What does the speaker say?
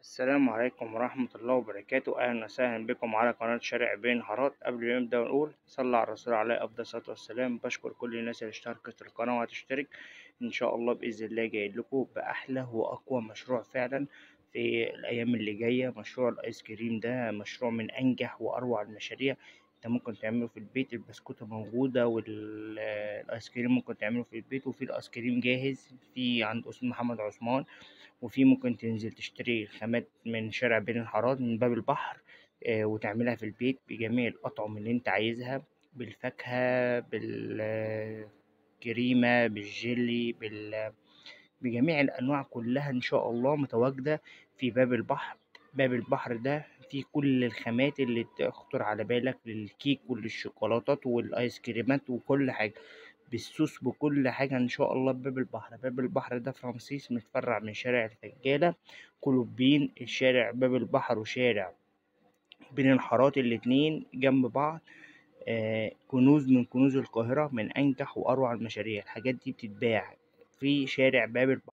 السلام عليكم ورحمة الله وبركاته أهلا وسهلا بكم على قناة شارع بين حارات قبل ما نبدأ نقول صلى على الرسول عليه أفضل الصلاة والسلام بشكر كل الناس اللي اشتركت في القناة وهتشترك إن شاء الله بإذن الله جاي لكم بأحلى وأقوى مشروع فعلا في الأيام اللي جاية مشروع الآيس كريم ده مشروع من أنجح وأروع المشاريع انت ممكن تعمله في البيت البسكوتة موجودة والآيس كريم ممكن تعمله في البيت وفي الآيس كريم جاهز في عند أستاذ محمد عثمان وفي ممكن تنزل تشتري خامات من شارع بين الحارات من باب البحر آه، وتعملها في البيت بجميع الأطعمة اللي انت عايزها بالفاكهة بالكريمة بالجيلي بال بجميع الأنواع كلها إن شاء الله متواجدة في باب البحر باب البحر ده فيه كل الخامات اللي تخطر على بالك للكيك وللشوكولاتات والآيس كريمات وكل حاجة بالصوص بكل حاجة إن شاء الله بباب البحر باب البحر ده في رمسيس متفرع من شارع الفجالة كلوبين الشارع باب البحر وشارع بين الحارات الاتنين جنب بعض آه كنوز من كنوز القاهرة من أنجح وأروع المشاريع الحاجات دي بتتباع في شارع باب البحر